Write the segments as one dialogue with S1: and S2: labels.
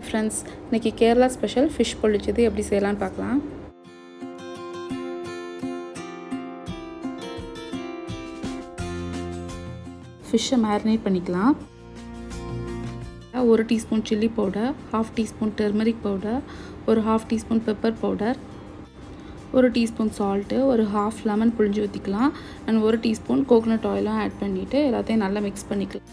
S1: friends இன்றைக்கி Kerala special fish பொழிச்சது எப்படி செய்யலான்னு பார்க்கலாம் ஃபிஷ்ஷை மேரினேட் பண்ணிக்கலாம் ஒரு teaspoon chilli powder half teaspoon turmeric powder ஒரு ஹாஃப் டீஸ்பூன் பெப்பர் பவுடர் ஒரு டீஸ்பூன் சால்ட்டு ஒரு ஹாஃப் லெமன் புழிஞ்சு ஊற்றிக்கலாம் அண்ட் ஒரு டீஸ்பூன் கோகனட் ஆயிலும் ஆட் பண்ணிவிட்டு எல்லாத்தையும் நல்லா மிக்ஸ் பண்ணிக்கலாம்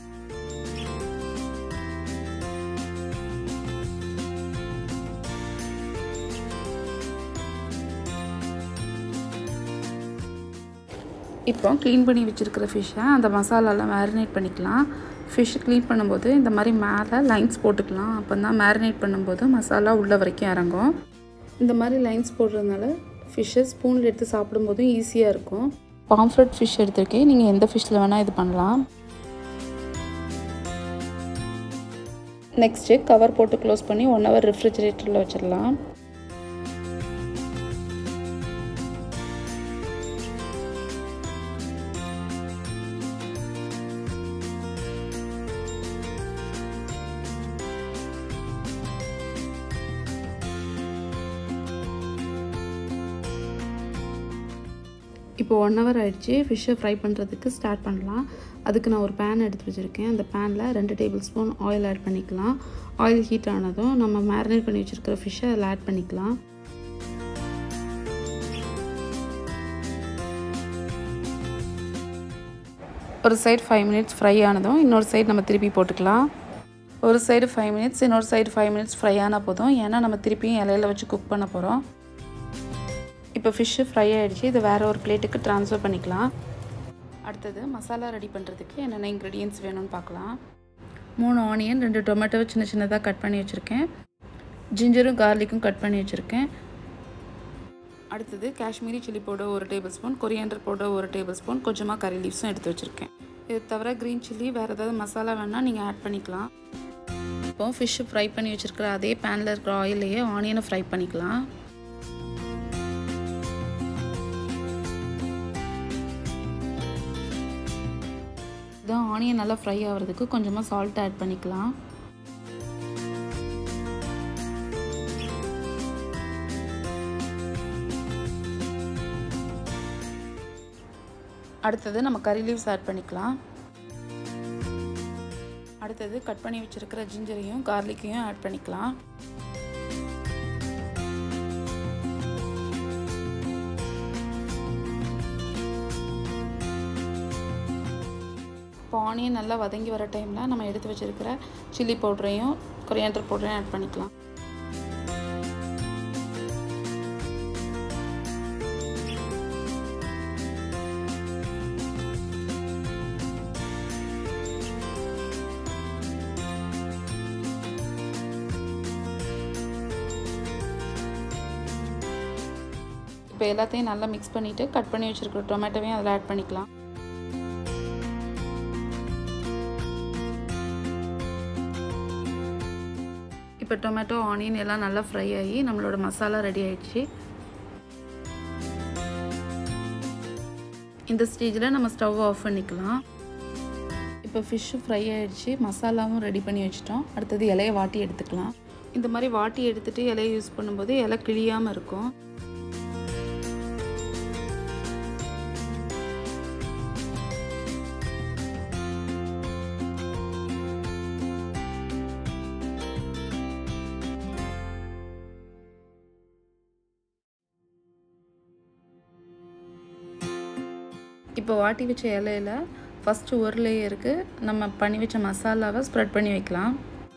S1: இப்போ க்ளீன் பண்ணி வச்சுருக்கிற ஃபிஷ்ஷை அந்த மசாலாலாம் மேரினேட் பண்ணிக்கலாம் ஃபிஷ் க்ளீன் பண்ணும்போது இந்த மாதிரி மேலே லைன்ஸ் போட்டுக்கலாம் அப்போ தான் மேரினேட் பண்ணும்போது மசாலா உள்ளே வரைக்கும் இறங்கும் இந்த மாதிரி லைன்ஸ் போடுறதுனால ஃபிஷ்ஷை ஸ்பூனில் எடுத்து சாப்பிடும்போதும் ஈஸியாக இருக்கும் பாம்ஃப்ரெட் ஃபிஷ் எடுத்திருக்கேன் நீங்கள் எந்த ஃபிஷ்ஷில் வேணால் இது பண்ணலாம் நெக்ஸ்ட்டு கவர் போட்டு க்ளோஸ் பண்ணி ஒன் ஹவர் ரெஃப்ரிஜரேட்டரில் வச்சிடலாம் இப்போ ஒன் ஹவர் ஆகிடுச்சு ஃபிஷ்ஷை ஃப்ரை பண்ணுறதுக்கு ஸ்டார்ட் பண்ணலாம் அதுக்கு நான் ஒரு பேன் எடுத்து வச்சுருக்கேன் அந்த பேனில் ரெண்டு டேபிள் ஸ்பூன் ஆயில் ஆட் பண்ணிக்கலாம் ஆயில் ஹீட் ஆனதும் நம்ம மேரினேட் பண்ணி வச்சுருக்கிற ஃபிஷ்ஷை அதில் ஆட் பண்ணிக்கலாம் ஒரு சைடு ஃபைவ் மினிட்ஸ் ஃப்ரை ஆனதும் இன்னொரு சைடு நம்ம திருப்பி போட்டுக்கலாம் ஒரு சைடு ஃபைவ் மினிட்ஸ் இன்னொரு சைடு ஃபைவ் மினிட்ஸ் ஃப்ரை ஆனால் போதும் ஏன்னா நம்ம திருப்பியும் இலையில வச்சு குக் பண்ண போகிறோம் இப்போ ஃபிஷ்ஷு ஃப்ரை ஆகிடுச்சு இதை வேறு ஒரு பிளேட்டுக்கு ட்ரான்ஸ்ஃபர் பண்ணிக்கலாம் அடுத்தது மசாலா ரெடி பண்ணுறதுக்கு என்னென்ன இன்க்ரீடியன்ஸ் வேணும்னு பார்க்கலாம் மூணு ஆனியன் ரெண்டு டொமேட்டோ சின்ன சின்னதாக கட் பண்ணி வச்சுருக்கேன் ஜிஞ்சரும் கார்லிக்கும் கட் பண்ணி வச்சுருக்கேன் அடுத்தது காஷ்மீரி சில்லி பவுடர் ஒரு டேபிள் ஸ்பூன் கொரியாண்டர் பவுடர் ஒரு டேபிள் ஸ்பூன் கொஞ்சமாக கறி லீவ்ஸும் எடுத்து வச்சுருக்கேன் இது தவிர க்ரீன் சில்லி வேறு ஏதாவது மசாலா வேணால் நீங்கள் ஆட் பண்ணிக்கலாம் இப்போ ஃபிஷ்ஷு ஃப்ரை பண்ணி வச்சுருக்கிற அதே பேனில் இருக்கிற ஆயிலையே ஆனியனை ஃப்ரை பண்ணிக்கலாம் தான் ஆனியன் நல்லா ஃப்ரை ஆகிறதுக்கு கொஞ்சமாக சால்ட் ஆட் பண்ணிக்கலாம் அடுத்தது நம்ம கறி லீவ்ஸ் ஆட் பண்ணிக்கலாம் அடுத்தது கட் பண்ணி வச்சுருக்கிற ஜிஞ்சரையும் கார்லிக்கையும் ஆட் பண்ணிக்கலாம் இப்போ ஆனியன் நல்லா வதங்கி வர டைமில் நம்ம எடுத்து வச்சுருக்கிற சில்லி பவுட்ரையும் கொரியாண்டர் பவுடரையும் ஆட் பண்ணிக்கலாம் இப்போ எல்லாத்தையும் நல்லா மிக்ஸ் பண்ணிவிட்டு கட் பண்ணி வச்சுருக்கிற டொமேட்டோவையும் அதில் ஆட் பண்ணிக்கலாம் இப்போ டொமேட்டோ ஆனியன் எல்லாம் நல்லா ஃப்ரை ஆகி நம்மளோட மசாலா ரெடி ஆயிடுச்சு இந்த ஸ்டேஜில் நம்ம ஸ்டவ் ஆஃப் பண்ணிக்கலாம் இப்போ ஃபிஷ்ஷு ஃப்ரை ஆகிடுச்சு மசாலாவும் ரெடி பண்ணி வச்சிட்டோம் அடுத்தது இலையை வாட்டி எடுத்துக்கலாம் இந்த மாதிரி வாட்டி எடுத்துகிட்டு இலையை யூஸ் பண்ணும்போது இலை கிழியாமல் இருக்கும் இப்போ வாட்டி வச்ச இலையில் ஃபஸ்ட்டு ஒரு லேயருக்கு நம்ம பண்ணி வச்ச மசாலாவை ஸ்ப்ரெட் பண்ணி வைக்கலாம்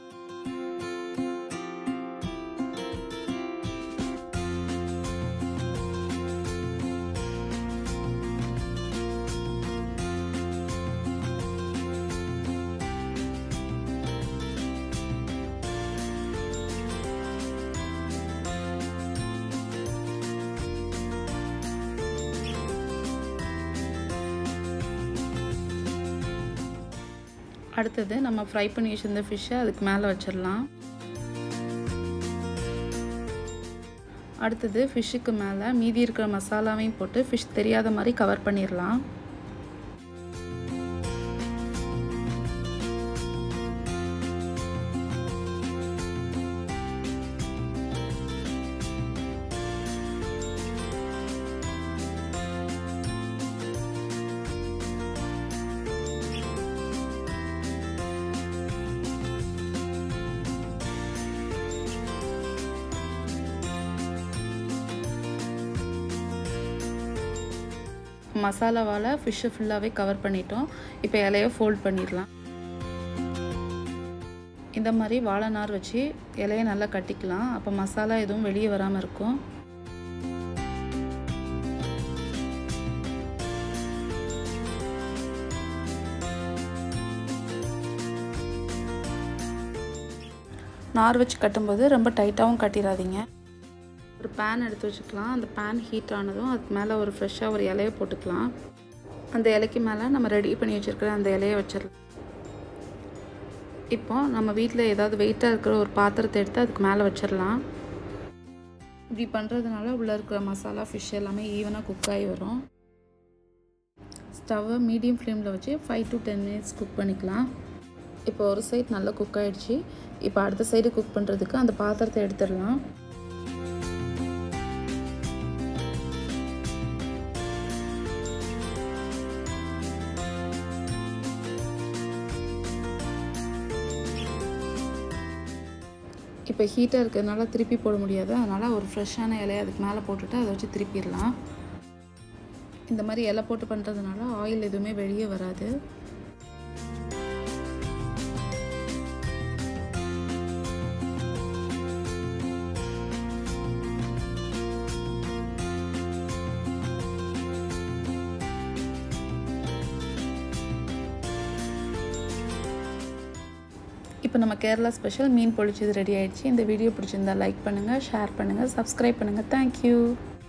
S1: அடுத்தது நம்ம ஃப்ரை பண்ணி வச்சுருந்த ஃபிஷ்ஷை அதுக்கு மேலே வச்சிடலாம் அடுத்தது ஃபிஷ்ஷுக்கு மேலே மீதி இருக்கிற மசாலாவையும் போட்டு ஃபிஷ் தெரியாத மாதிரி கவர் பண்ணிடலாம் மசாலாவால் ஃபிஷ்ஷை ஃபுல்லாகவே கவர் பண்ணிட்டோம் இப்போ இலையை ஃபோல்ட் பண்ணிடலாம் இந்த மாதிரி வாழை நார் வச்சு இலையை நல்லா கட்டிக்கலாம் அப்போ மசாலா எதுவும் வெளியே வராமல் இருக்கும் நார் வச்சு கட்டும்போது ரொம்ப டைட்டாகவும் கட்டிடாதீங்க ஒரு பேன் எடுத்து வச்சுக்கலாம் அந்த பேன் ஹீட் ஆனதும் அதுக்கு மேலே ஒரு ஃப்ரெஷ்ஷாக ஒரு இலையை போட்டுக்கலாம் அந்த இலைக்கு மேலே நம்ம ரெடி பண்ணி வச்சுருக்கிற அந்த இலையை வச்சிடலாம் இப்போ நம்ம வீட்டில் ஏதாவது வெயிட்டாக இருக்கிற ஒரு பாத்திரத்தை எடுத்து அதுக்கு மேலே வச்சிடலாம் இப்படி பண்ணுறதுனால உள்ளே இருக்கிற மசாலா ஃபிஷ் எல்லாமே ஈவனாக குக் ஆகி வரும் ஸ்டவ்வை மீடியம் ஃப்ளேமில் வச்சு five to ten minutes cook பண்ணிக்கலாம் இப்போ ஒரு சைடு நல்லா குக் ஆகிடுச்சு இப்போ அடுத்த சைடு குக் பண்ணுறதுக்கு அந்த பாத்திரத்தை எடுத்துடலாம் இப்போ ஹீட்டாக இருக்கிறதுனால திருப்பி போட முடியாது அதனால் ஒரு ஃப்ரெஷ்ஷான இலையை அதுக்கு மேலே போட்டுட்டு அதை வச்சு திருப்பிடலாம் இந்த மாதிரி இலை போட்டு பண்ணுறதுனால ஆயில் எதுவுமே வெளியே வராது இப்போ நம்ம கேரளா ஸ்பெஷல் மீன் பொழிச்சது ரெடி ஆயிடுச்சு இந்த வீடியோ பிடிச்சிருந்தா லைக் பண்ணுங்கள் ஷேர் பண்ணுங்கள் சப்ஸ்கிரைப் பண்ணுங்கள் தேங்க்யூ